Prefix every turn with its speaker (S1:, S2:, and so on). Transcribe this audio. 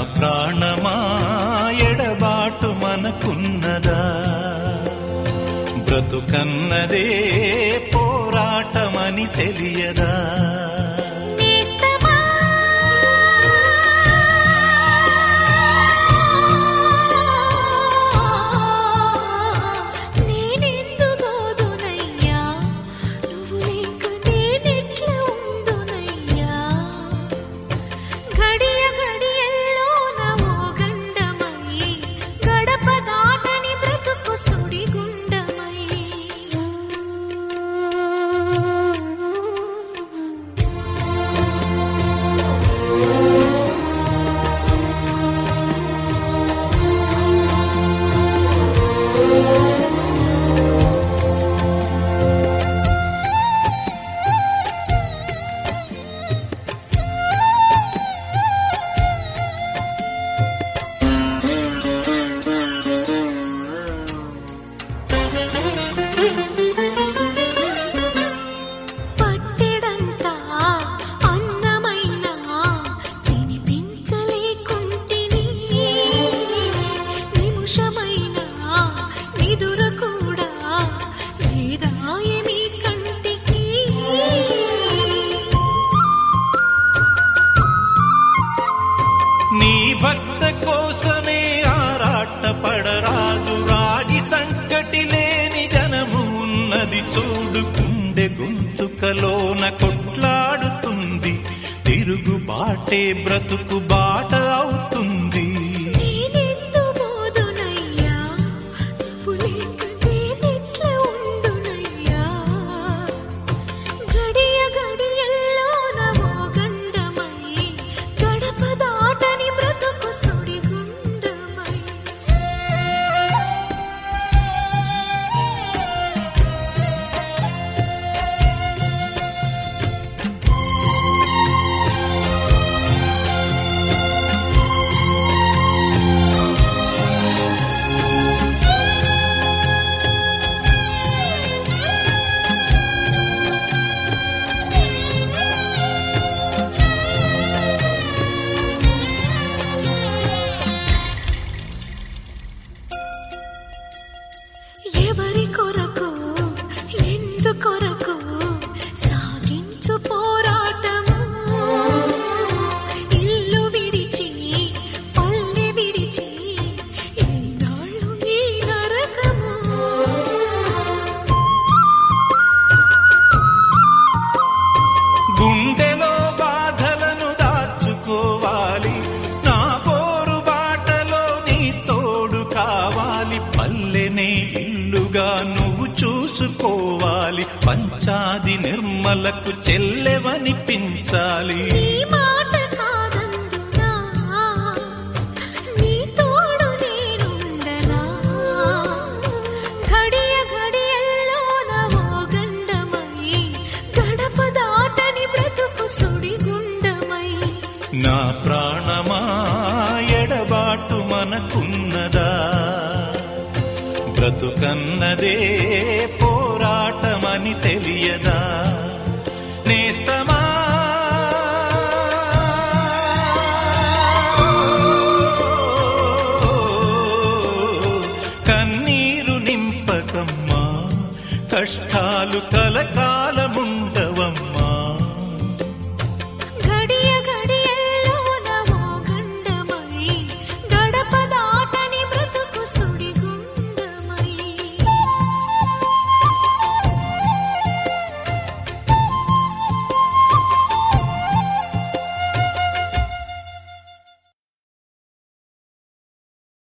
S1: ప్రాణమా ఎడబాటు మనకున్నదా బ్రతుకన్నదే పోరాటమని తెలియదా
S2: నేస్తమా నేనెందు గోదునయ్యా నువ్వు లేక నేనెట్ల ఉందునయ్యా గడియ గడియల్లో నవో గండమై గడప దాటని బ్రతుకు సుడిగుండమై పట్టెడంతా అందమైన తినిపించలేకుంటిని నిమిషమైన నిదుర కూడా లేదాయని కంటికి
S1: నీ భక్త కోసమే ఆరాట పడరాదు రాగి సంకటి లేని జనము ఉన్నది చూడుకుండే గొంతుకలోన కొట్లాడుతుంది తిరుగుబాటే బ్రతుకు బాట అవుతుంది
S2: నేనెందు బోదునయ్యా నువ్వు లేక నేనెట్ల ఉందునయ్యా గడియ గడియల్లో నవో గండమై గడప దాటని బ్రతుకు సుడిగుండమై ఎవరి కొరకు ఎందు కొరకు సాగించు పోరాటము ఇల్లు విడిచి పల్లె విడిచి ఎన్నాళ్ళు ఈ నరకము
S1: గుండెలో బాధలను దాచుకోవాలి నా పోరు బాటలో నీ తోడు కావాలి పల్లెనే ఇల్లుగా నువ్వు చూసుకోవాలి పంచాది నిర్మలకు చెల్లెవనిపించాలి
S2: నీ మాట కాదందునా నీ తోడు నేనుండనా ఘడియ ఘడియల్లో నవో గండమై గడప దాటని బ్రతుకు సుడిగుండమై
S1: నా ప్రాణమా ఎడబాటు మనకున్నదా బ్రతుకన్నదే